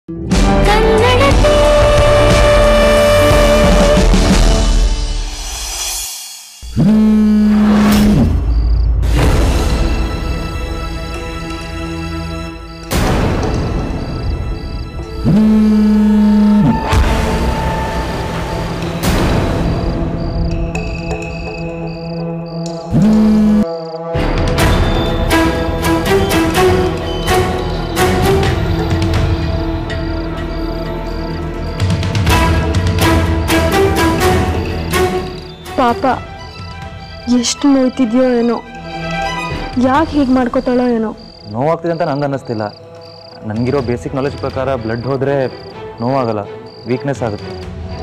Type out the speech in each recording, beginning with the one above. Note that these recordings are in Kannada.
ಪಾಪ ಎಷ್ಟು ನೋಯ್ತಿದ್ಯೋ ಏನೋ ಯಾಕೆ ಹೀಗೆ ಮಾಡ್ಕೋತಾಳೋ ಏನೋ ನೋವಾಗ್ತಿದೆ ಅಂತ ನಂಗೆ ಅನ್ನಿಸ್ತಿಲ್ಲ ನನಗಿರೋ ಬೇಸಿಕ್ ನಾಲೆಜ್ ಪ್ರಕಾರ ಬ್ಲಡ್ ಹೋದರೆ ನೋವಾಗಲ್ಲ ವೀಕ್ನೆಸ್ ಆಗುತ್ತೆ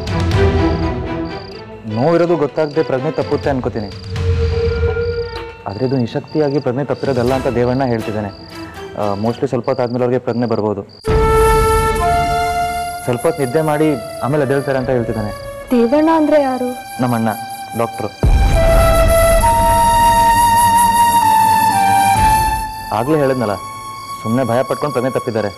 ನೋವಿರೋದು ಗೊತ್ತಾಗದೆ ಪ್ರಜ್ಞೆ ತಪ್ಪುತ್ತೆ ಅನ್ಕೋತೀನಿ ಆದರೆ ಇದು ನಿಶಕ್ತಿಯಾಗಿ ಪ್ರಜ್ಞೆ ತಪ್ಪಿರೋದಲ್ಲ ಅಂತ ದೇವಣ್ಣ ಹೇಳ್ತಿದ್ದಾನೆ ಮೋಸ್ಟ್ಲಿ ಸ್ವಲ್ಪ ಹೊತ್ತಾದ್ಮೇಲೆ ಅವ್ರಿಗೆ ಪ್ರಜ್ಞೆ ಬರ್ಬೋದು ಸ್ವಲ್ಪ ಹೊತ್ತು ನಿದ್ದೆ ಮಾಡಿ ಆಮೇಲೆ ಎದ್ದೇಳ್ತಾರೆ ಅಂತ ಹೇಳ್ತಿದ್ದಾನೆ ದೇವಣ್ಣ ಅಂದರೆ ಯಾರು ನಮ್ಮ ಅಣ್ಣ ಡಾಕ್ಟ್ರು ಆಗಲೇ ಹೇಳಿದ್ನಲ್ಲ ಸುಮ್ಮನೆ ಭಯ ಪಟ್ಕೊಂಡು ಪ್ರಜ್ಞೆ ತಪ್ಪಿದ್ದಾರೆ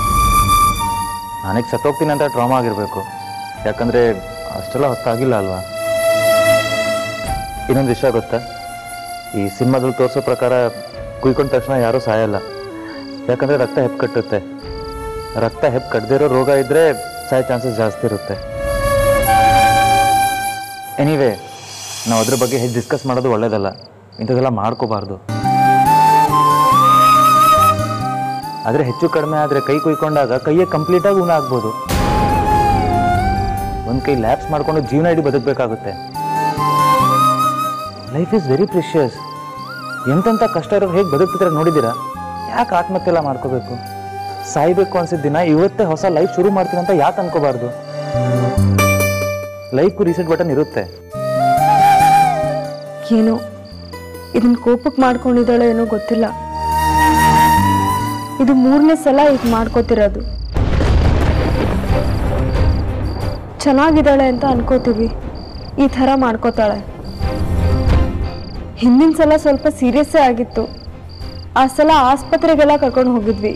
ನನಗೆ ಸತ್ತೋಗ್ತೀನಿ ಅಂತ ಟ್ರಾಮಾ ಆಗಿರಬೇಕು ಯಾಕಂದರೆ ಅಷ್ಟೆಲ್ಲ ಹೊತ್ತಾಗಿಲ್ಲ ಅಲ್ವಾ ಇನ್ನೊಂದು ವಿಷಯ ಗೊತ್ತಾ ಈ ಸಿನಿಮಾದಲ್ಲಿ ತೋರಿಸೋ ಪ್ರಕಾರ ಕುಯ್ಕೊಂಡ ತಕ್ಷಣ ಯಾರೂ ಸಾಯಲ್ಲ ಯಾಕಂದರೆ ರಕ್ತ ಹೆಪ್ಪು ಕಟ್ಟುತ್ತೆ ರಕ್ತ ಹೆಪ್ಪು ಕಟ್ಟದಿರೋ ರೋಗ ಇದ್ದರೆ ಸಾಯೋ ಚಾನ್ಸಸ್ ಜಾಸ್ತಿ ಇರುತ್ತೆ ಎನಿವೇ ನಾವು ಅದ್ರ ಬಗ್ಗೆ ಹೆಚ್ಚು ಡಿಸ್ಕಸ್ ಮಾಡೋದು ಒಳ್ಳೇದಲ್ಲ ಇಂಥದ್ದೆಲ್ಲ ಮಾಡ್ಕೋಬಾರ್ದು ಆದರೆ ಹೆಚ್ಚು ಕಡಿಮೆ ಆದರೆ ಕೈ ಕುಯ್ಕೊಂಡಾಗ ಕೈಯೇ ಕಂಪ್ಲೀಟಾಗಿ ಊನ ಆಗ್ಬೋದು ಒಂದು ಕೈ ಲ್ಯಾಬ್ಸ್ ಮಾಡ್ಕೊಂಡು ಜೀವನ ಇಡೀ ಬದುಕಬೇಕಾಗುತ್ತೆ ಲೈಫ್ ಈಸ್ ವೆರಿ ಪ್ರಿಷಿಯಸ್ ಎಂತೆಂಥ ಕಷ್ಟ ಇರೋರು ಹೇಗೆ ಬದುಕ್ತಿದ್ರೆ ನೋಡಿದ್ದೀರಾ ಯಾಕೆ ಆತ್ಮಹತ್ಯೆ ಎಲ್ಲ ಮಾಡ್ಕೋಬೇಕು ಸಾಯ್ಬೇಕು ಅನ್ಸಿದ ದಿನ ಇವತ್ತೇ ಹೊಸ ಲೈಫ್ ಶುರು ಮಾಡ್ತೀನಿ ಅಂತ ಯಾಕೆ ಅನ್ಕೋಬಾರ್ದು ಲೈಫ್ಗೂ ರೀಸೆಟ್ ಬಟನ್ ಇರುತ್ತೆ ಏನೋ ಇದನ್ನ ಕೋಪಕ್ಕೆ ಮಾಡ್ಕೊಂಡಿದ್ದಾಳೋ ಏನೋ ಗೊತ್ತಿಲ್ಲ ಇದು ಮೂರನೇ ಸಲ ಈಗ ಮಾಡ್ಕೋತಿರೋದು ಚೆನ್ನಾಗಿದ್ದಾಳೆ ಅಂತ ಅನ್ಕೋತೀವಿ ಈ ಥರ ಮಾಡ್ಕೋತಾಳೆ ಹಿಂದಿನ ಸಲ ಸ್ವಲ್ಪ ಸೀರಿಯಸ್ಸೇ ಆಗಿತ್ತು ಆ ಸಲ ಆಸ್ಪತ್ರೆಗೆಲ್ಲ ಕರ್ಕೊಂಡು ಹೋಗಿದ್ವಿ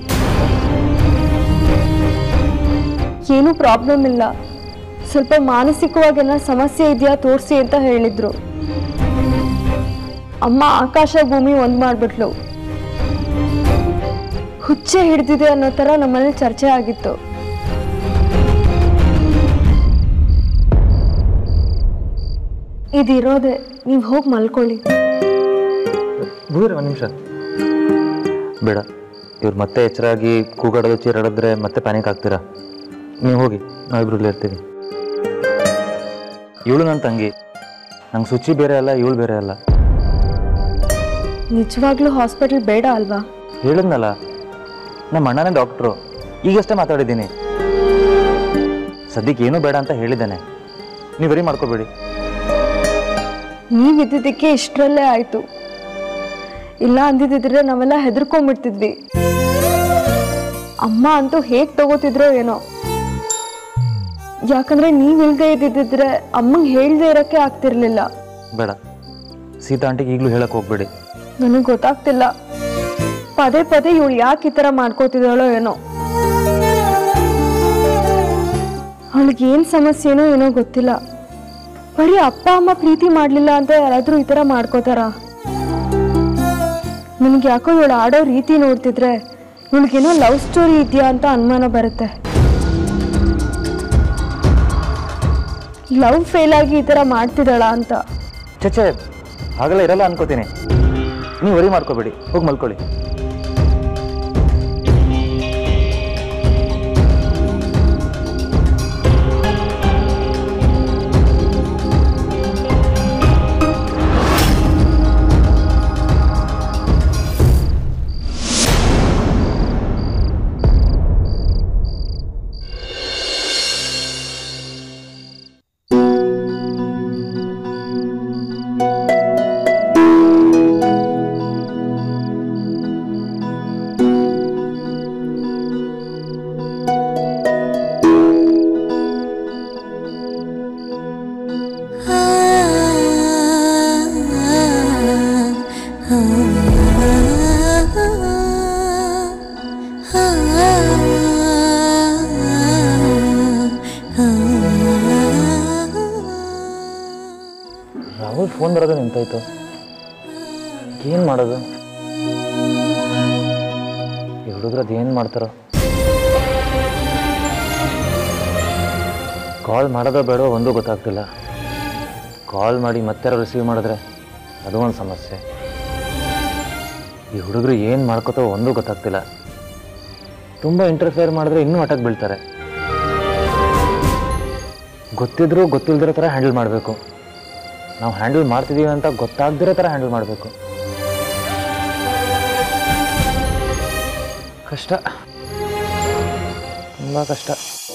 ಏನೂ ಪ್ರಾಬ್ಲಮ್ ಇಲ್ಲ ಸ್ವಲ್ಪ ಮಾನಸಿಕವಾಗಿ ಏನಾದ್ರು ಸಮಸ್ಯೆ ಇದೆಯಾ ತೋರಿಸಿ ಅಂತ ಹೇಳಿದ್ರು ಅಮ್ಮ ಆಕಾಶ ಭೂಮಿ ಒಂದ್ ಮಾಡ್ಬಿಟ್ಲು ಹುಚ್ಚೆ ಹಿಡ್ದಿದೆ ಅನ್ನೋ ತರ ನಮ್ಮಲ್ಲಿ ಚರ್ಚೆ ಆಗಿತ್ತು ಇದಿರೋದೆ ನೀವು ಹೋಗಿ ಮಲ್ಕೊಳ್ಳಿ ದೂರ ಒಂದು ನಿಮಿಷ ಬೇಡ ಇವ್ರು ಮತ್ತೆ ಎಚ್ಚರಾಗಿ ಕೂಗಾಡೋದು ಚೀರಾಡಿದ್ರೆ ಮತ್ತೆ ಪ್ಯಾನಿಕ್ ಆಗ್ತೀರಾ ನೀವು ಹೋಗಿ ನಾವಿಬ್ರು ಇಲ್ಲೇ ಇರ್ತೀವಿ ಇವಳು ನನ್ನ ತಂಗಿ ನಂಗೆ ಶುಚಿ ಬೇರೆ ಅಲ್ಲ ಇವಳು ಬೇರೆ ಅಲ್ಲ ನಿಜವಾಗ್ಲೂ ಹಾಸ್ಪಿಟಲ್ ಬೇಡ ಅಲ್ವಾ ಹೇಳಿದ್ನಲ್ಲ ನಮ್ಮ ಅಣ್ಣನೇ ಡಾಕ್ಟ್ರು ಈಗಷ್ಟೇ ಮಾತಾಡಿದ್ದೀನಿ ಸದ್ಯಕ್ಕೆ ಏನೂ ಬೇಡ ಅಂತ ಹೇಳಿದ್ದೇನೆ ನೀವು ವರಿ ಮಾಡ್ಕೋಬೇಡಿ ನೀವಿದ್ದಿದ್ದಕ್ಕೆ ಇಷ್ಟರಲ್ಲೇ ಆಯ್ತು ಇಲ್ಲ ಅಂದಿದ್ದಿದ್ರೆ ನಾವೆಲ್ಲ ಹೆದರ್ಕೊಂಡ್ಬಿಡ್ತಿದ್ವಿ ಅಮ್ಮ ಅಂತೂ ಹೇಗ್ ತಗೋತಿದ್ರೋ ಏನೋ ಯಾಕಂದ್ರೆ ನೀವ್ ಇಲ್ದೇ ಇದ್ದಿದ್ರೆ ಅಮ್ಮಂಗೆ ಹೇಳ್ದೆ ಇರಕ್ಕೆ ಆಗ್ತಿರ್ಲಿಲ್ಲ ಬೇಡ ಸೀತಾ ಆಂಟಿಗೆ ಈಗಲೂ ಹೇಳಕ್ಕೆ ಹೋಗ್ಬೇಡಿ ನನಗೆ ಗೊತ್ತಾಗ್ತಿಲ್ಲ ಪದೇ ಪದೇ ಇವಳು ಯಾಕೆ ಈ ಥರ ಮಾಡ್ಕೋತಿದ್ದಾಳೋ ಏನೋ ಅವಳಿಗೆ ಏನು ಸಮಸ್ಯೆನೋ ಏನೋ ಗೊತ್ತಿಲ್ಲ ಬರೀ ಅಪ್ಪ ಅಮ್ಮ ಪ್ರೀತಿ ಮಾಡಲಿಲ್ಲ ಅಂತ ಯಾರಾದರೂ ಈ ಥರ ಮಾಡ್ಕೋತಾರ ನನಗೆ ಯಾಕೋ ಇವಳು ಆಡೋ ರೀತಿ ನೋಡ್ತಿದ್ರೆ ಇವಳಿಗೇನೋ ಲವ್ ಸ್ಟೋರಿ ಇದೆಯಾ ಅಂತ ಅನುಮಾನ ಬರುತ್ತೆ ಲವ್ ಫೇಲ್ ಆಗಿ ಈ ಥರ ಮಾಡ್ತಿದ್ದಾಳ ಅಂತ ಚಚೆ ಹಾಗೆಲ್ಲ ಇರಲ್ಲ ಅನ್ಕೋತೀನಿ ನೀವು ವರಿ ಮಾಡ್ಕೋಬೇಡಿ ಹೋಗಿ ಮಲ್ಕೊಳ್ಳಿ ಫೋನ್ ಬರೋದು ನಿಂತಾಯ್ತು ಏನು ಮಾಡೋದು ಈ ಹುಡುಗರದ್ದು ಏನು ಮಾಡ್ತಾರೋ ಕಾಲ್ ಮಾಡೋದೋ ಬೇಡೋ ಒಂದೂ ಗೊತ್ತಾಗ್ತಿಲ್ಲ ಕಾಲ್ ಮಾಡಿ ಮತ್ತೆ ರಿಸೀವ್ ಮಾಡಿದ್ರೆ ಅದು ಒಂದು ಸಮಸ್ಯೆ ಈ ಹುಡುಗರು ಏನು ಮಾಡ್ಕೋತೋ ಒಂದೂ ಗೊತ್ತಾಗ್ತಿಲ್ಲ ತುಂಬ ಇಂಟರ್ಫಿಯರ್ ಮಾಡಿದ್ರೆ ಇನ್ನೂ ಅಟಕ್ ಬೀಳ್ತಾರೆ ಗೊತ್ತಿದ್ರೂ ಗೊತ್ತಿಲ್ದಿರೋ ಥರ ಹ್ಯಾಂಡಲ್ ಮಾಡಬೇಕು ನಾವು ಹ್ಯಾಂಡಲ್ ಮಾಡ್ತಿದ್ದೀವಿ ಅಂತ ಗೊತ್ತಾಗ್ದಿರೋ ಥರ ಹ್ಯಾಂಡಲ್ ಮಾಡಬೇಕು ಕಷ್ಟ ತುಂಬ ಕಷ್ಟ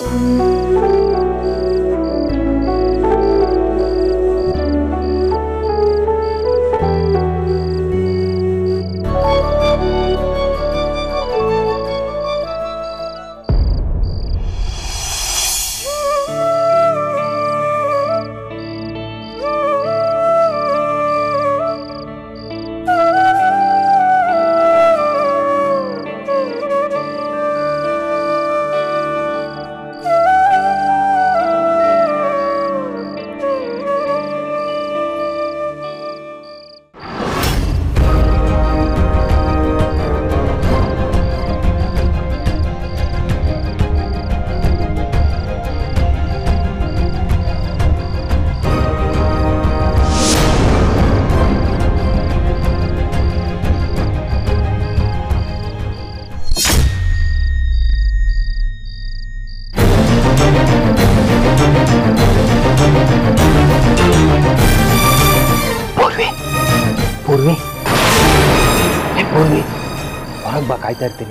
ಪೂರ್ವಿ ಪೂರ್ವಿ ಏ ಪೂರ್ವಿ ಹೊರಗೆ ಬಾ ಕಾಯ್ತಾ ಇರ್ತೀನಿ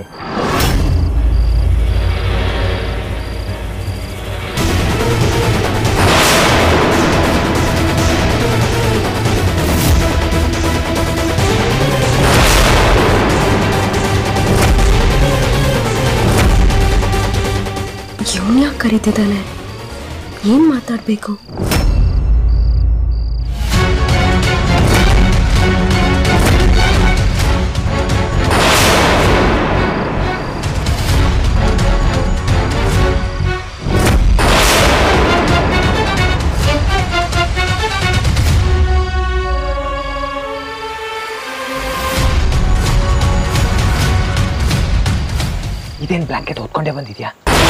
ಇವನ್ ಯಾಕೆ ಕರೀತಿದ್ದಾನೆ ಏನ್ ಮಾತಾಡ್ಬೇಕು ಇದೇನು ಬ್ಲ್ಯಾಂಕೆಟ್ ಹೊತ್ಕೊಂಡೇ ಬಂದಿದ್ಯಾ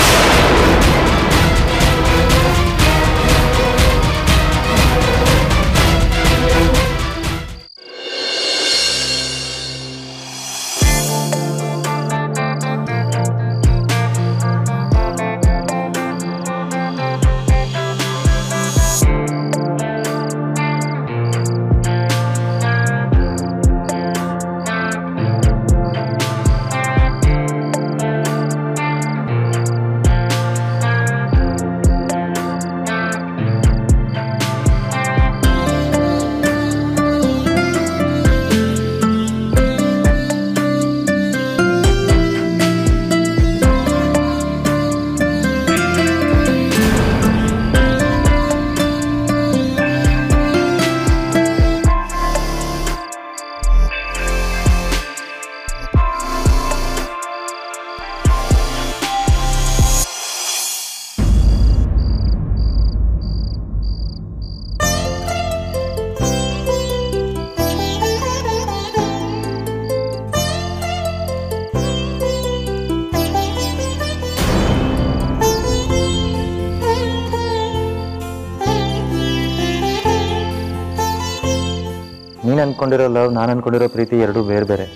ನೀನು ಅನ್ಕೊಂಡಿರೋ ಲವ್ ನಾನು ಅನ್ಕೊಂಡಿರೋ ಪ್ರೀತಿ ಎರಡೂ ಬೇರೆ ಬೇರೆ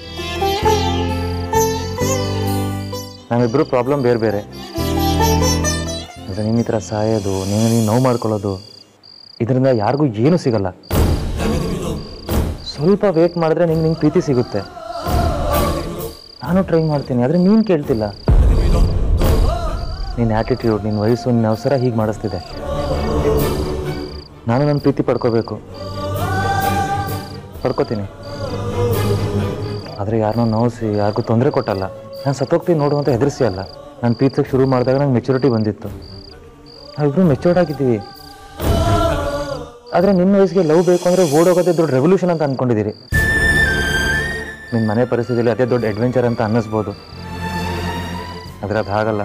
ನಾವಿಬ್ಬರು ಪ್ರಾಬ್ಲಮ್ ಬೇರೆ ಬೇರೆ ಅಂದರೆ ನೀನು ಈ ಥರ ಸಾಯೋದು ನೀನು ನೀನು ನೋವು ಮಾಡ್ಕೊಳ್ಳೋದು ಇದರಿಂದ ಯಾರಿಗೂ ಏನೂ ಸಿಗಲ್ಲ ಸ್ವಲ್ಪ ವೇಟ್ ಮಾಡಿದ್ರೆ ನಿಂಗೆ ನಿಂಗೆ ಪ್ರೀತಿ ಸಿಗುತ್ತೆ ನಾನು ಟ್ರೈ ಮಾಡ್ತೀನಿ ಆದರೆ ನೀನು ಕೇಳ್ತಿಲ್ಲ ನಿನ್ನ ಆ್ಯಟಿಟ್ಯೂಡ್ ನಿನ್ನ ವಯಸ್ಸು ನಿನ್ನ ಅವಸರ ಹೀಗೆ ಮಾಡಿಸ್ತಿದೆ ನಾನು ನನ್ನ ಪ್ರೀತಿ ಪಡ್ಕೋಬೇಕು ಪಡ್ಕೋತೀನಿ ಆದರೆ ಯಾರನ್ನೂ ನೋವಿಸಿ ಯಾರಿಗೂ ತೊಂದರೆ ಕೊಟ್ಟಲ್ಲ ನಾನು ಸತ್ತೋಗ್ತೀನಿ ನೋಡು ಅಂತ ಹೆದರಿಸಿ ಅಲ್ಲ ನಾನು ಪ್ರೀತಿಗೆ ಶುರು ಮಾಡಿದಾಗ ನಂಗೆ ಮೆಚುರಿಟಿ ಬಂದಿತ್ತು ನಾವಿಬ್ರು ಮೆಚೂರ್ಡ್ ಆಗಿದ್ದೀವಿ ಆದರೆ ನಿಮ್ಮ ವಯಸ್ಸಿಗೆ ಲವ್ ಬೇಕು ಅಂದರೆ ಓಡೋಗೋದೇ ದೊಡ್ಡ ರೆವಲ್ಯೂಷನ್ ಅಂತ ಅಂದ್ಕೊಂಡಿದ್ದೀರಿ ನಿಮ್ಮ ಮನೆ ಪರಿಸ್ಥಿತಿಯಲ್ಲಿ ಅದೇ ದೊಡ್ಡ ಅಡ್ವೆಂಚರ್ ಅಂತ ಅನ್ನಿಸ್ಬೋದು ಆದರೆ ಅದು ಹಾಗಲ್ಲ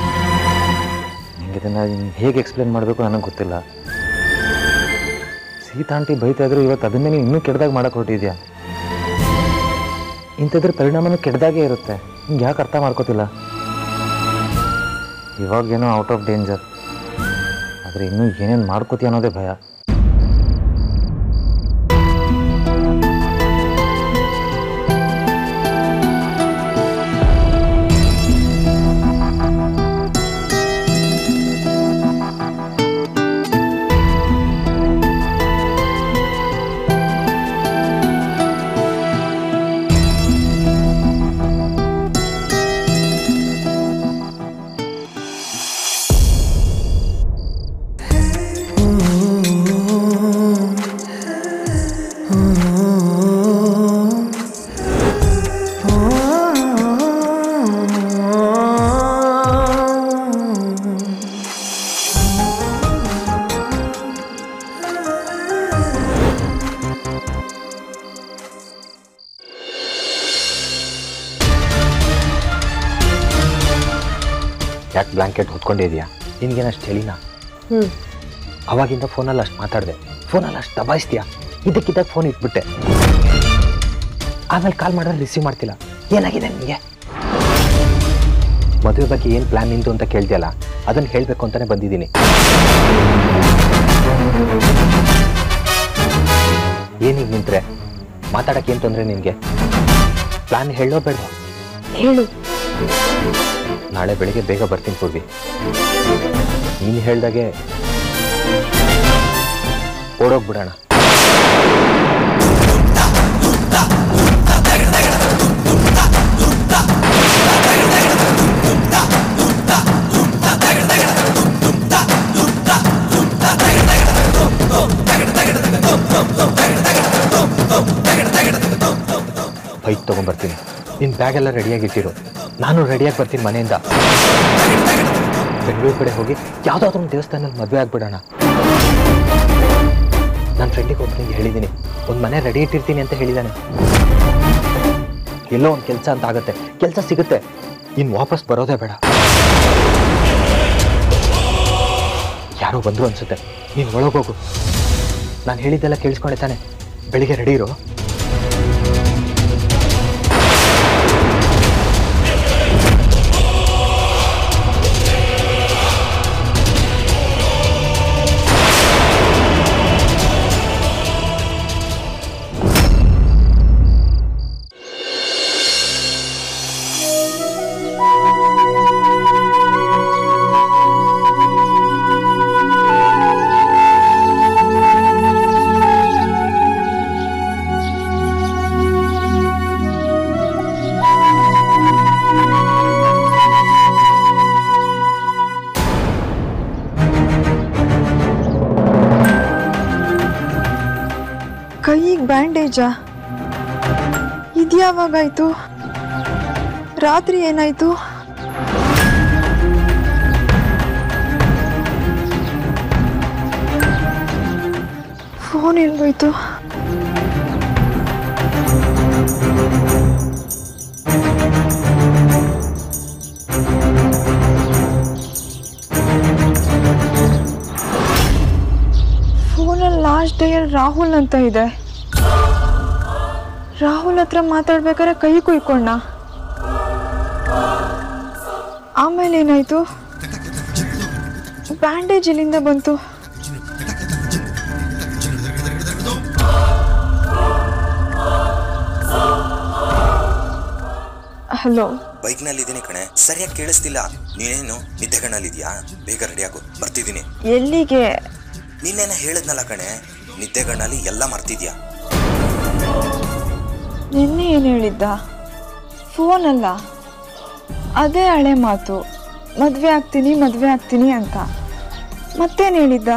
ನಿಂಗೆ ಇದನ್ನು ಹೇಗೆ ಎಕ್ಸ್ಪ್ಲೇನ್ ಮಾಡಬೇಕು ನನಗೆ ಗೊತ್ತಿಲ್ಲ ಸಿ ಸೀತಾ ಆಂಟಿ ಬೈತಾ ಇದ್ರು ಇವತ್ತು ಅದನ್ನೇ ನೀನು ಇನ್ನೂ ಕೆಟ್ಟದಾಗ ಮಾಡಕ್ಕೆ ಹೊರಟಿದ್ಯಾ ಇಂಥದ್ರ ಪರಿಣಾಮನೂ ಕೆಟ್ಟದಾಗೇ ಇರುತ್ತೆ ಹಿಂಗೆ ಯಾಕೆ ಅರ್ಥ ಮಾಡ್ಕೋತಿಲ್ಲ ಇವಾಗೇನೋ ಔಟ್ ಆಫ್ ಡೇಂಜರ್ ಆದರೆ ಇನ್ನೂ ಏನೇನು ಮಾಡ್ಕೋತೀಯ ಅನ್ನೋದೇ ಭಯ ಯಾಕೆ ಬ್ಲ್ಯಾಂಕೆಟ್ ಹೊತ್ಕೊಂಡಿದ್ಯಾ ನಿನಗೇನು ಅಷ್ಟು ಚಳಿನಾ ಹ್ಞೂ ಅವಾಗಿಂದ ಫೋನಲ್ಲಿ ಅಷ್ಟು ಮಾತಾಡಿದೆ ಫೋನಲ್ಲಿ ಅಷ್ಟು ದಬಾಯಿಸ್ತೀಯಾ ಇದಕ್ಕಿದ್ದಾಗ ಫೋನ್ ಇಟ್ಬಿಟ್ಟೆ ಆಮೇಲೆ ಕಾಲ್ ಮಾಡಿದ್ರೆ ರಿಸೀವ್ ಮಾಡ್ತಿಲ್ಲ ಏನಾಗಿದೆ ನಿಮಗೆ ಮದುವೆ ಬಗ್ಗೆ ಏನು ಪ್ಲ್ಯಾನ್ ನಿಂತು ಅಂತ ಕೇಳ್ತೀಯಲ್ಲ ಅದನ್ನು ಹೇಳಬೇಕು ಅಂತಲೇ ಬಂದಿದ್ದೀನಿ ಏನೀಗ ನಿಂತ್ರೆ ಮಾತಾಡಕ್ಕೆ ಏನು ತೊಂದರೆ ನಿನಗೆ ಪ್ಲ್ಯಾನ್ ಹೇಳೋ ಬೇಡ ಹೇಳು ನಾಳೆ ಬೆಳಿಗ್ಗೆ ಬೇಗ ಬರ್ತೀನಿ ಪೂರ್ವಿ ನೀನು ಹೇಳ್ದಾಗೆ ಓಡೋಗ್ಬಿಡೋಣ ಬೈಕ್ ತೊಗೊಂಬರ್ತೀನಿ ನಿನ್ನ ಬ್ಯಾಗೆಲ್ಲ ರೆಡಿಯಾಗಿಟ್ಟಿರು ನಾನು ರೆಡಿಯಾಗಿ ಬರ್ತೀನಿ ಮನೆಯಿಂದ ಬೆಂಗಳೂರು ಕಡೆ ಹೋಗಿ ಯಾವುದಾದ್ರೂ ಒಂದು ದೇವಸ್ಥಾನದಲ್ಲಿ ಮದುವೆ ಆಗ್ಬಿಡೋಣ ನನ್ನ ಫ್ರೆಂಡಿಗೆ ಒಬ್ಬನಿಗೆ ಹೇಳಿದ್ದೀನಿ ಒಂದು ಮನೆ ರೆಡಿ ಇಟ್ಟಿರ್ತೀನಿ ಅಂತ ಹೇಳಿದ್ದಾನೆ ಎಲ್ಲೋ ಒಂದು ಕೆಲಸ ಅಂತ ಆಗುತ್ತೆ ಕೆಲಸ ಸಿಗುತ್ತೆ ಇನ್ನು ವಾಪಸ್ ಬರೋದೇ ಬೇಡ ಯಾರೋ ಬಂದರು ಅನ್ಸುತ್ತೆ ನೀನು ಒಳಗೋಗು ನಾನು ಹೇಳಿದ್ದೆಲ್ಲ ಕೇಳಿಸ್ಕೊಂಡೆ ತಾನೆ ಬೆಳಿಗ್ಗೆ ರೆಡಿ ಇರೋ ಕೈಗೆ ಬ್ಯಾಂಡೇಜಾ ಇದ್ಯಾವಾಗಾಯ್ತು ರಾತ್ರಿ ಏನಾಯ್ತು ಫೋನ್ ಎಲ್ಗೋಯ್ತು ಫೋನಲ್ಲಿ ಲಾಸ್ಟ್ ಡೇಯಲ್ಲಿ ರಾಹುಲ್ ಅಂತ ಇದೆ ರಾಹುಲ್ ಹತ್ರ ಮಾತಾಡ್ಬೇಕಾದ್ರೆ ಕೈ ಕುಯ್ಕೊಂಡ ಆಮೇಲೆ ಏನಾಯ್ತು ಬ್ಯಾಂಡೇಜ್ ಇಲ್ಲಿಂದ ಬಂತು ಹಲೋ ಬೈಕ್ನಲ್ಲಿ ಕಣೆ ಸರಿಯಾಗಿ ಕೇಳಿಸ್ತಿಲ್ಲ ನೀನೇನು ನಿದ್ದೆಗಣ್ಣಲ್ಲಿದ್ಯಾ ಬೇಗ ರೆಡಿ ಆಗು ಬರ್ತಿದ್ದೀನಿ ಎಲ್ಲಿಗೆ ನಿನ್ನೇನ ಹೇಳಿದ್ನಲ್ಲ ಕಣೆ ನಿದ್ದೆಗಣ್ಣಲ್ಲಿ ಎಲ್ಲ ಮರ್ತಿದ್ಯಾ ನಿನ್ನೆ ಏನು ಹೇಳಿದ್ದ ಫೋನ್ ಅಲ್ಲ ಅದೇ ಹಳೆ ಮಾತು ಮದುವೆ ಆಗ್ತೀನಿ ಮದುವೆ ಆಗ್ತೀನಿ ಅಂತ ಮತ್ತೇನು ಹೇಳಿದ್ದ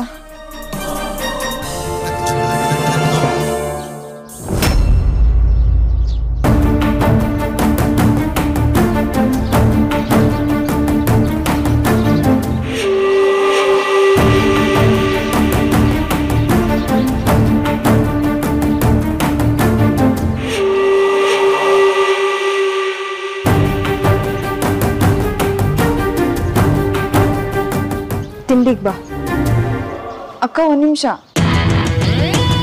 ತಿಂಡಿಗೆ ಬಾ ಅಕ್ಕ ಒಂದು ನಿಮಿಷ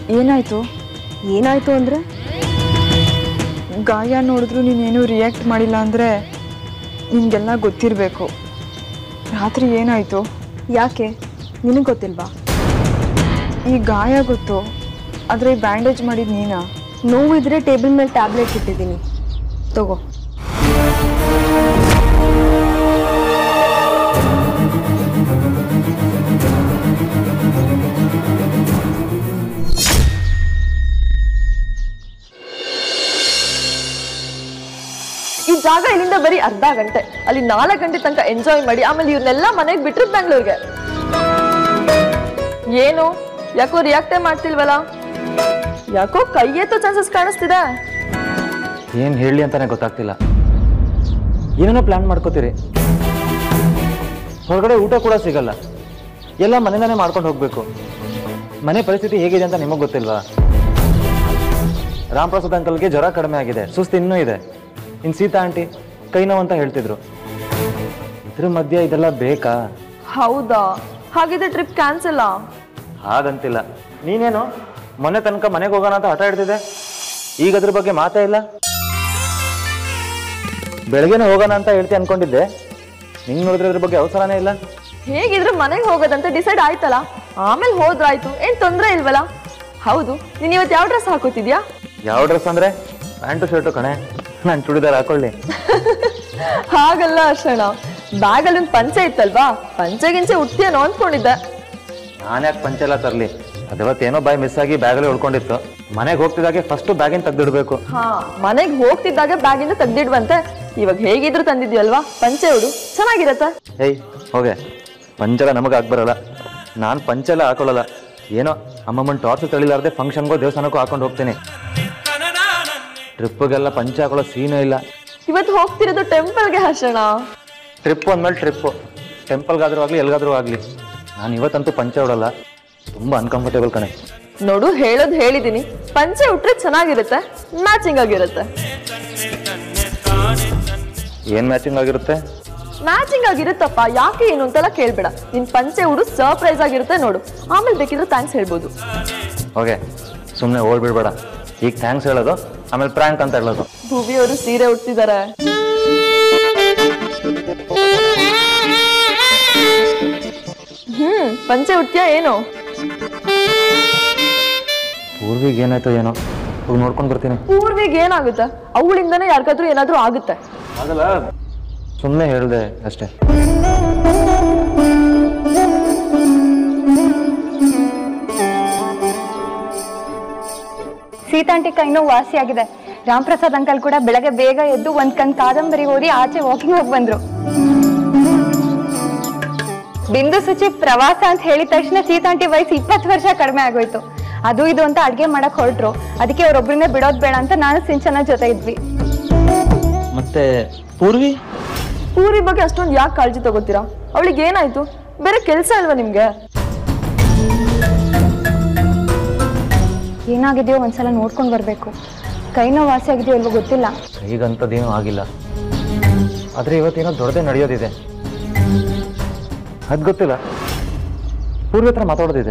ಏನಾಯ್ತು ಏನಾಯ್ತು ಅಂದರೆ ಗಾಯ ನೋಡಿದ್ರು ನೀನೇನು ರಿಯಾಕ್ಟ್ ಮಾಡಿಲ್ಲ ಅಂದರೆ ನಿನಗೆಲ್ಲ ಗೊತ್ತಿರಬೇಕು ರಾತ್ರಿ ಏನಾಯಿತು ಯಾಕೆ ನಿನಗೆ ಗೊತ್ತಿಲ್ವಾ ಈ ಗಾಯ ಗೊತ್ತು ಆದರೆ ಬ್ಯಾಂಡೇಜ್ ಮಾಡಿದ ನೀನಾ ನೋವಿದ್ರೆ ಟೇಬಲ್ ಮೇಲೆ ಟ್ಯಾಬ್ಲೆಟ್ ಇಟ್ಟಿದ್ದೀನಿ ತಗೋ ಈ ಜಾಗ ಇಲ್ಲಿಂದ ಬರೀ ಅರ್ಧ ಗಂಟೆ ಅಲ್ಲಿ ನಾಲ್ಕು ಗಂಟೆ ತನಕ ಎಂಜಾಯ್ ಮಾಡಿ ಆಮೇಲೆ ಇವ್ರನ್ನೆಲ್ಲ ಮನೆಗೆ ಬಿಟ್ರು ಬೆಂಗಳೂರಿಗೆ ಏನು ಯಾಕೋ ರಿಯಾಕ್ಟೇ ಮಾಡ್ತಿಲ್ವಲ್ಲ ಯಾಕೋ ಕೈ ಎತ್ತೋ ಚಾನ್ಸಸ್ ಕಾಣಿಸ್ತಿದೆ ಏನು ಹೇಳಲಿ ಅಂತಾನೆ ಗೊತ್ತಾಗ್ತಿಲ್ಲ ಏನೇನೋ ಪ್ಲ್ಯಾನ್ ಮಾಡ್ಕೋತೀರಿ ಹೊರಗಡೆ ಊಟ ಕೂಡ ಸಿಗಲ್ಲ ಎಲ್ಲ ಮನೆಯಿಂದಾನೇ ಮಾಡ್ಕೊಂಡು ಹೋಗ್ಬೇಕು ಮನೆ ಪರಿಸ್ಥಿತಿ ಹೇಗಿದೆ ಅಂತ ನಿಮಗೆ ಗೊತ್ತಿಲ್ವಾ ರಾಮ್ ಪ್ರಸಾದ್ ಅಂಕಲ್ಗೆ ಜ್ವರ ಕಡಿಮೆ ಆಗಿದೆ ಸುಸ್ತು ಇನ್ನೂ ಇದೆ ಇನ್ನು ಸೀತಾ ಆಂಟಿ ಕೈ ನೋವು ಅಂತ ಹೇಳ್ತಿದ್ರು ಇದ್ರ ಮಧ್ಯೆ ಇದೆಲ್ಲ ಬೇಕಾ ಹೌದಾ ಹಾಗಿದ್ರೆ ಟ್ರಿಪ್ ಕ್ಯಾನ್ಸಲ್ ಹಾಗಂತಿಲ್ಲ ನೀನೇನು ಮೊನ್ನೆ ತನಕ ಮನೆಗೆ ಹೋಗೋಣ ಅಂತ ಹಠ ಹಿಡ್ತಿದ್ದೆ ಈಗ ಅದ್ರ ಬಗ್ಗೆ ಮಾತೇ ಇಲ್ಲ ಬೆಳಗ್ಗೆನೆ ಹೋಗೋಣ ಅಂತ ಹೇಳ್ತಿ ಅನ್ಕೊಂಡಿದ್ದೆ ನಿಂಗೆ ನೋಡಿದ್ರೆ ಅದ್ರ ಬಗ್ಗೆ ಅವಸರನೇ ಇಲ್ಲ ಹೇಗಿದ್ರು ಮನೆಗೆ ಹೋಗೋದಂತ ಡಿಸೈಡ್ ಆಯ್ತಲ್ಲ ಆಮೇಲೆ ಹೋದ್ರಾಯ್ತು ಏನ್ ತೊಂದ್ರೆ ಇಲ್ವಲ್ಲ ಹೌದು ನೀನ್ ಇವತ್ತು ಯಾವ ಡ್ರೆಸ್ ಹಾಕೋತಿದ್ಯಾ ಯಾವ ಡ್ರೆಸ್ ಅಂದ್ರೆ ಪ್ಯಾಂಟು ಶರ್ಟು ಕಣೆ ನಾನು ಚೂಡಿದಾರ್ ಹಾಕೊಳ್ಳಿ ಹಾಗಲ್ಲ ಅರ್ಷಣ ಬ್ಯಾಗಲ್ಲಿ ಒಂದು ಪಂಚೆ ಇತ್ತಲ್ವಾ ಪಂಚೆ ಗಿಂಚೆ ಉಟ್ತೀಯನೋ ಅನ್ಕೊಂಡಿದ್ದೆ ನಾನು ಯಾಕೆ ಪಂಚೆಲ್ಲ ತರಲಿ ಅದವತ್ತೇನೋ ಬಾಯ್ ಮಿಸ್ ಆಗಿ ಬ್ಯಾಗಲ್ಲಿ ಉಳ್ಕೊಂಡಿತ್ತು ಮನೆಗೆ ಹೋಗ್ತಿದ್ದಾಗೆ ಫಸ್ಟು ಬ್ಯಾಗಿನ ತೆಗ್ದಿಡ್ಬೇಕು ಹಾ ಮನೆಗ್ ಹೋಗ್ತಿದ್ದಾಗ ಬ್ಯಾಗಿಂದ ತೆಗ್ದಿಡ್ವಂತೆ ಇವಾಗ ಹೇಗಿದ್ರು ತಂದಿದ್ಯಲ್ವಾ ಪಂಚೆ ಉಡು ಚೆನ್ನಾಗಿರತ್ತೆ ಏಯ್ ಹೋಗೆ ಪಂಚೆಲ್ಲ ನಮಗೆ ಆಗ್ಬರಲ್ಲ ನಾನು ಪಂಚೆಲ್ಲ ಹಾಕೊಳ್ಳಲ್ಲ ಏನೋ ಅಮ್ಮಮ್ಮನ ಟಾರ್ಚ್ ತಳಿಲಾರ್ದೆ ಫಂಕ್ಷನ್ಗೋ ದೇವಸ್ಥಾನಕ್ಕೂ ಹಾಕೊಂಡು ಹೋಗ್ತೀನಿ ಟ್ರಿಪ್ಪಿಗೆಲ್ಲ ಪಂಚೆ ಹಾಕೊಳ್ಳೋ ಸೀನೇ ಇಲ್ಲ ಇವತ್ತು ಹೋಗ್ತಿರೋದು ಟೆಂಪಲ್ಗೆ ಹರ್ಷಣ ಟ್ರಿಪ್ ಅಂದಮೇಲೆ ಟ್ರಿಪ್ಪು ಟೆಂಪಲ್ಗಾದ್ರೂ ಆಗಲಿ ಎಲ್ಗಾದ್ರೂ ಆಗಲಿ ನಾನು ಇವತ್ತಂತೂ ಪಂಚೆ ಉಡಲ್ಲ ತುಂಬ ಅನ್ಕಂಫರ್ಟೇಬಲ್ ಕಣೆ ನೋಡು ಹೇಳೋದು ಹೇಳಿದೀನಿ ಪಂಚೆ ಉಟ್ರೆ ಚೆನ್ನಾಗಿರುತ್ತೆ ಮ್ಯಾಚಿಂಗ್ ಆಗಿರುತ್ತೆ ಏನು ಮ್ಯಾಚಿಂಗ್ ಆಗಿರುತ್ತೆ ಮ್ಯಾಚಿಂಗ್ ಆಗಿರುತ್ತಪ್ಪ ಯಾಕೆ ಏನು ಅಂತೆಲ್ಲ ಕೇಳ್ಬೇಡ ನಿನ್ ಪಂಚೆ ಉಡು ಸರ್ಪ್ರೈಸ್ ಆಗಿರುತ್ತೆ ನೋಡು ಆಮೇಲೆ ಬೇಕಿದ್ರೆ ಥ್ಯಾಂಕ್ಸ್ ಹೇಳ್ಬೋದು ಓಕೆ ಸುಮ್ಮನೆ ಓಡ್ಬಿಡ್ಬೇಡ ಈಗ ಥ್ಯಾಂಕ್ಸ್ ಹೇಳೋದು ಆಮೇಲೆ ಪ್ರ್ಯಾಂಕ್ ಅಂತ ಹೇಳೋದು ಭೂವಿ ಅವರು ಸೀರೆ ಉಡ್ತಿದ್ದಾರೆ ಹ್ಮ್ ಪಂಚೆ ಉಟ್ತೀಯಾ ಏನು ಪೂರ್ವಿಗೆ ಏನಾಯ್ತೋ ಏನೋ ಹೋಗಿ ನೋಡ್ಕೊಂಡು ಬರ್ತೀನಿ ಪೂರ್ವಿಗೆ ಏನಾಗುತ್ತೆ ಅವಳಿಂದನೇ ಯಾರಿಗಾದ್ರೂ ಏನಾದ್ರೂ ಆಗುತ್ತೆ ಆಗಲ್ಲ ಸುಮ್ಮನೆ ಹೇಳಿದೆ ಅಷ್ಟೇ ಸೀತಾಂಟಿ ಕೈನೋ ವಾಸಿಯಾಗಿದೆ ರಾಮ್ಪ್ರಸಾದ್ ಅಂಕಲ್ ಕೂಡ ಬೆಳಗ್ಗೆ ಬೇಗ ಎದ್ದು ಒಂದ್ ಕಣ್ ಕಾದಂಬರಿ ಓದಿ ಆಚೆ ವಾಕಿಂಗ್ ಹೋಗಿ ಬಂದ್ರು ಬಿಂದು ಸುಚಿ ಪ್ರವಾಸ ಅಂತ ಹೇಳಿದ ತಕ್ಷಣ ಸೀತಾಂಟಿ ವಯಸ್ಸು ಇಪ್ಪತ್ತು ವರ್ಷ ಕಡಿಮೆ ಆಗೋಯ್ತು ಅದು ಇದು ಅಂತ ಅಡ್ಗೆ ಮಾಡಕ್ ಹೊರಟ್ರು ಅದಕ್ಕೆ ಅವ್ರೊಬ್ರನ್ನೇ ಬಿಡೋದ್ ಬೇಡ ಅಂತ ನಾನು ಸಿಂಚನ ಜೊತೆ ಇದ್ವಿ ಮತ್ತೆ ಪೂರ್ವಿ ಪೂರ್ವಿ ಬಗ್ಗೆ ಅಷ್ಟೊಂದು ಯಾಕೆ ಕಾಳಜಿ ತಗೋತೀರಾ ಅವಳಿಗೆ ಏನಾಯ್ತು ಬೇರೆ ಕೆಲಸ ಇಲ್ವಾ ನಿಮ್ಗೆ ಏನಾಗಿದೆಯೋ ಒಂದ್ಸಲ ನೋಡ್ಕೊಂಡ್ ಬರ್ಬೇಕು ಕೈನೋ ವಾಸಿ ಆಗಿದೆಯೋ ಇಲ್ವೋ ಗೊತ್ತಿಲ್ಲ ಈಗಂಥದ್ದೇನೂ ಆಗಿಲ್ಲ ಆದರೆ ಇವತ್ತೇನೋ ದೊಡ್ಡದೇ ನಡೆಯೋದಿದೆ ಅದು ಗೊತ್ತಿಲ್ಲ ಪೂರ್ವಿ ಹತ್ರ ಮಾತಾಡೋದಿದೆ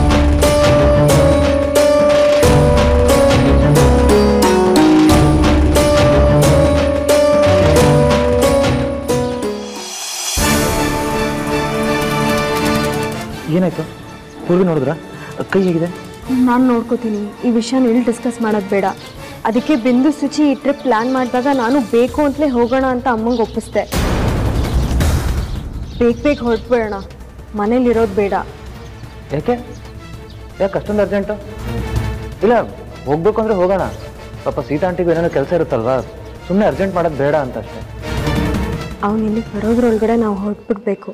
ಏನಾಯ್ತು ಪೂರ್ವಿ ನೋಡಿದ್ರ ಕೈ ಹೇಗಿದೆ ನಾನು ನೋಡ್ಕೋತೀನಿ ಈ ವಿಷಯನ ಇಲ್ಲಿ ಡಿಸ್ಕಸ್ ಮಾಡೋದು ಬೇಡ ಅದಕ್ಕೆ ಬಿಂದು ಸುಚಿ ಈ ಟ್ರಿಪ್ ಪ್ಲ್ಯಾನ್ ಮಾಡಿದಾಗ ನಾನು ಬೇಕು ಅಂತಲೇ ಹೋಗೋಣ ಅಂತ ಅಮ್ಮಂಗೆ ಒಪ್ಪಿಸ್ದೆ ಬೇಗ ಬೇಗ ಹೊರಟ್ಬಿಡೋಣ ಮನೇಲಿರೋದು ಬೇಡ ಯಾಕೆ ಯಾಕೆ ಅಷ್ಟೊಂದು ಅರ್ಜೆಂಟು ಇಲ್ಲ ಹೋಗ್ಬೇಕು ಅಂದರೆ ಹೋಗೋಣ ಪಾಪ ಸೀತಾ ಆಂಟಿಗೂ ಏನೇನೋ ಕೆಲಸ ಇರುತ್ತಲ್ವಾ ಸುಮ್ಮನೆ ಅರ್ಜೆಂಟ್ ಮಾಡೋದು ಬೇಡ ಅಂತ ಅಷ್ಟೇ ಅವ್ನು ಇಲ್ಲಿಗೆ ಬರೋದ್ರೊಳಗಡೆ ನಾವು ಹೊರಟ್ಬಿಡ್ಬೇಕು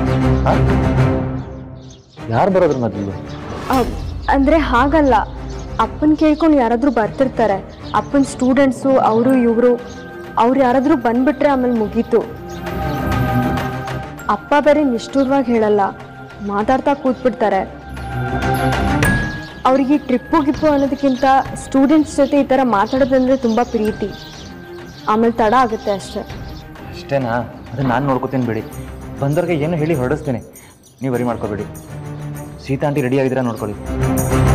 ಯಾರು ಬರೋದ್ರ ಮೊದಲು ಅಂದರೆ ಹಾಗಲ್ಲ ಅಪ್ಪನ ಕೇಳ್ಕೊಂಡು ಯಾರಾದರೂ ಬರ್ತಿರ್ತಾರೆ ಅಪ್ಪನ ಸ್ಟೂಡೆಂಟ್ಸು ಅವರು ಇವರು ಅವ್ರು ಯಾರಾದರೂ ಬಂದ್ಬಿಟ್ರೆ ಆಮೇಲೆ ಮುಗೀತು ಅಪ್ಪ ಬೇರೆ ನಿಷ್ಠುರವಾಗಿ ಹೇಳಲ್ಲ ಮಾತಾಡ್ತಾ ಕೂತ್ಬಿಡ್ತಾರೆ ಅವ್ರಿಗೆ ಟ್ರಿಪ್ಪು ಗಿಪ್ಪು ಅನ್ನೋದಕ್ಕಿಂತ ಸ್ಟೂಡೆಂಟ್ಸ್ ಜೊತೆ ಈ ಥರ ಮಾತಾಡೋದಂದ್ರೆ ತುಂಬ ಪ್ರೀತಿ ಆಮೇಲೆ ತಡ ಆಗುತ್ತೆ ಅಷ್ಟೇ ಅಷ್ಟೇನಾ ಅದನ್ನ ನಾನು ನೋಡ್ಕೋತೀನಿ ಬಿಡಿ ಬಂದವ್ರಿಗೆ ಏನು ಹೇಳಿ ಹೊರಡಿಸ್ತೀನಿ ನೀವು ವರಿ ಮಾಡ್ಕೋಬೇಡಿ ಸೀತಾ ಆಂಟಿ ರೆಡಿ ಆಗಿದ್ದೀರಾ ನೋಡ್ಕೊಳ್ಳಿ